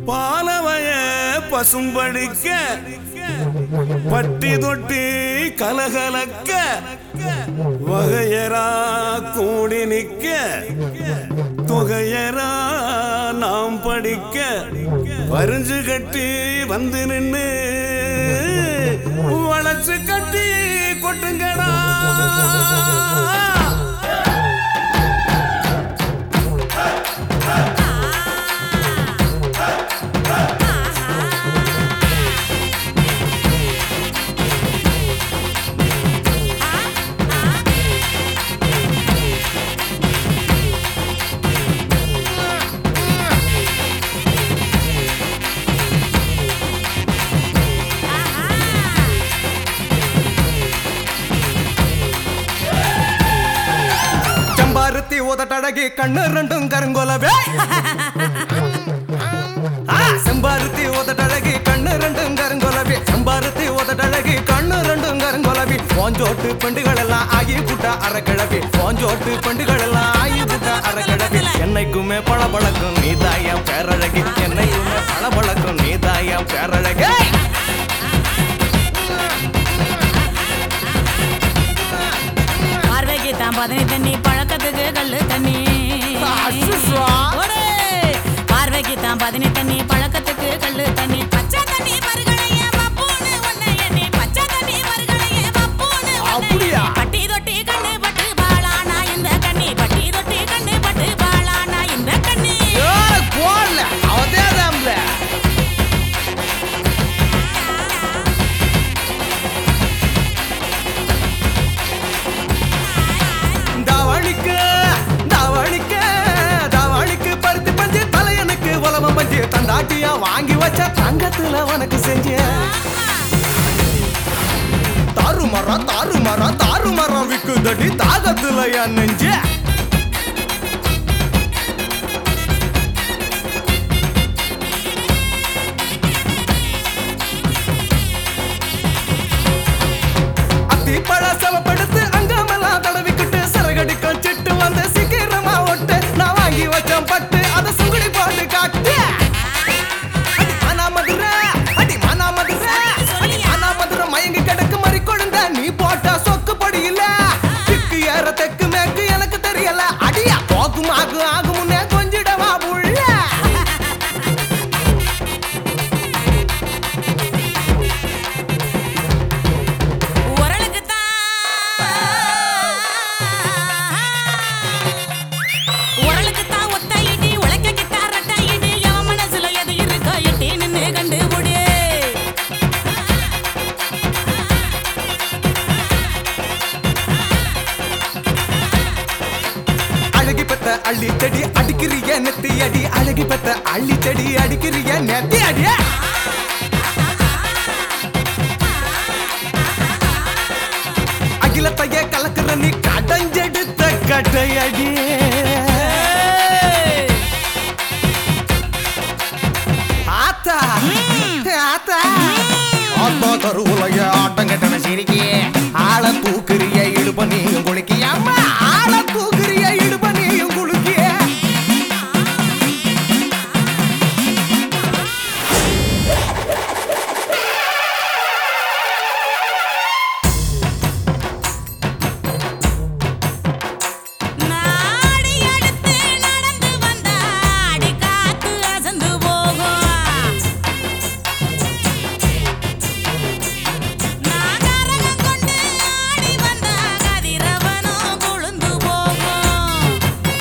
பாலவய பசும்படிக்க பட்டி தொட்டி கலகலக்க வகையரா கூடி நிக்க தொகையரா நாம் படிக்க வரிஞ்சு கட்டி வந்து நின்னு வளைச்சு கட்டி கொட்டுங்கடா ചെമ്പാരത്തി ഉതട്ടഴകി കണ്ണ് രണ്ടും കരുങ്കൊലവേ ആ, ചെമ്പാരത്തി ഉതട്ടഴകി കണ്ണ് രണ്ടും കരുങ്കൊലവി ചെമ്പാരത്തി ഉതട്ടഴകി കണ്ണ് രണ്ടും കരുങ്കൊലവി പോഞ്ചോട്ട് പെണ്ടുകളെല്ലാം ആയി കൂട്ട അറക്കിഴവി പോഞ്ചോട്ട് പെണ്ടുകളെല്ലാം ആയി കൂട്ട അറക്കിഴവി എന്നൈക്കുമേ പളപളക്കും നീതായ പേരഴകി എന്നൈക്കുമേ പളപളക്കും നീതായ പേരഴകി பார்வைக்கு தான் பதனி தண்ணி பழக்கத்துக்கு கல்லு தண்ணி அசுசுவா. ஓடு. பார்வைக்கு தான் பதனி தண்ணி பழக்கத்துக்கு கல்லு தண்ணி பச்சை தண்ணி மறுகளைய பப்பூன்னு உன்னை எண்ணி பச்சை தண்ணி மறுகளைய பப்பூன்னு உன்னை அப்படியா? எண்ணி. பட்டி தொட்டி கண்ணு பட்டு பாலானா இந்த கண்ணி பட்டி தொட்டி கண்ணு பட்டு பாலானா இந்த கண்ணி போடல அவதேதான் தவணிக்கு தவணிக்கு தவணிக்கு பருத்தி பஞ்சு தலையனுக்கு உலவம் பஞ்சு தந்தாட்டியா வாங்கி வச்ச தங்கத்துல உனக்கு செஞ்சு தாறு மரம் தாறு மரம் தாறு மரம் விக்குதடி தாகத்துல என் நெஞ்சு அத்தி பழ செவப்படுத்து அங்கமெல்லாம் தடவிக்கிட்டு சிறகடிக்கும் சிட்டு வந்து சீக்கிரமா ஒட்டு நான் வாங்கி வச்சேன் பட்டு அதை சுங்குடி போட்டு காட்டு அடி மானா மதுரை அடி மானா மதுரை அடி மானா மதுரை மயங்கி கிடக்கு மறி கொழுந்த நீ போட்டா சொக்கு படியில திக்கு ஏற தெக்கு மேற்கு எனக்கு தெரியல அடியா போக்கும் ஆகு ஆகு முன்னே கொஞ்சிடவா புள்ள உரலுக்கு உரலுக்கு தான் ஒத்த இடி உழைக்க கிட்டா ரெட்ட இடி எவன் மனசுல எது இருக்கோ எட்டி நின்னு கண்டு முடி அழகி பெத்த அள்ளி செடி அடிக்கிறிய நெத்தி அடி அழகி பெத்த அள்ளி செடி அடிக்கிறிய நெத்தி அடி அகிலத்தைய கலக்குற நீ கடஞ்செடுத்த கட்டையடி ஆத்தா ஆத்தா ஆத்தா கருவுலைய ஆட்டம் கட்டண சிரிக்கி ஆள தூக்குறிய இடுப்ப நீயும் குளிக்கிய அம்மா ஆள தூக்குறிய இடுப்ப நீயும் குளிக்கிய நாடி அடுத்து நடந்து வந்தா அடி காத்து அசந்து போகும் நாகரகம் கொண்டு ஆடி வந்தா கதிரவனும் கொழுந்து போகும்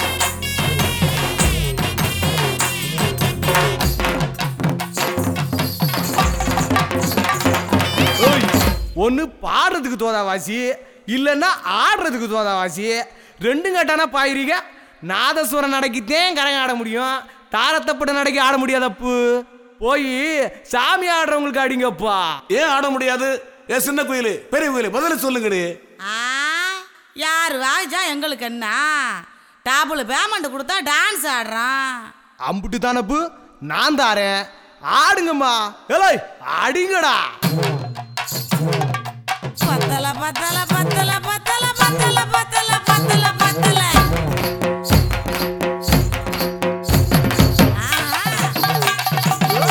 ஒன்னு பாடுறதுக்கு தோதா வாசி இல்லைன்னா ஆடுறதுக்கு தோதா வாசி ரெண்டும் கேட்டானா பாயிரிக நாதஸ்வரம் நடக்கித்தேன் கரகம் ஆட முடியும் தாரத்தப்பட நடக்கி ஆட முடியாதப்பு போய் சாமி ஆடுறவங்களுக்கு அடிங்கப்பா ஏன் ஆட முடியாது ஏ சின்ன கோயிலு பெரிய கோயிலு பதில சொல்லுங்கடி ஆ யார் வாஜா எங்களுக்கு என்ன டாப்புல பேமெண்ட் கொடுத்தா டான்ஸ் ஆடுறான் அம்புட்டு தானப்பு நான் தாரேன் ஆடுங்கம்மா ஏலே அடிங்கடா பத்தல பத்தல பத்தல பத்தல பத்தல பத்தல பத்தல பத்தல ஆ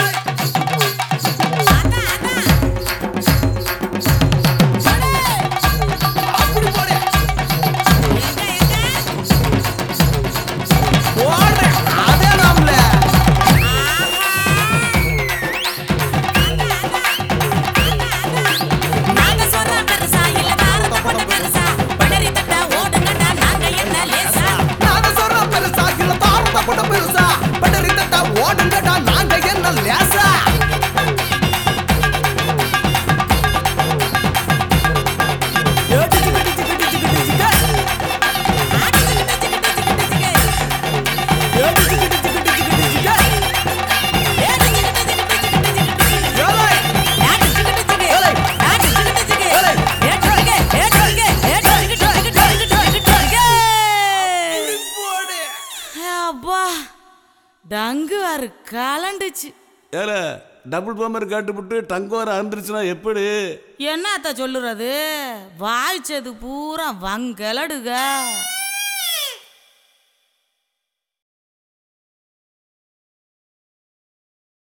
டங்குவாரு கலண்டுச்சு ஏல டபுள் பம்பர் காட்டுப்பட்டு டங்கோர அறுந்துருச்சுன்னா எப்படி என்னத்த சொல்லுறது வாய்ச்சது பூரா வங்கலடுக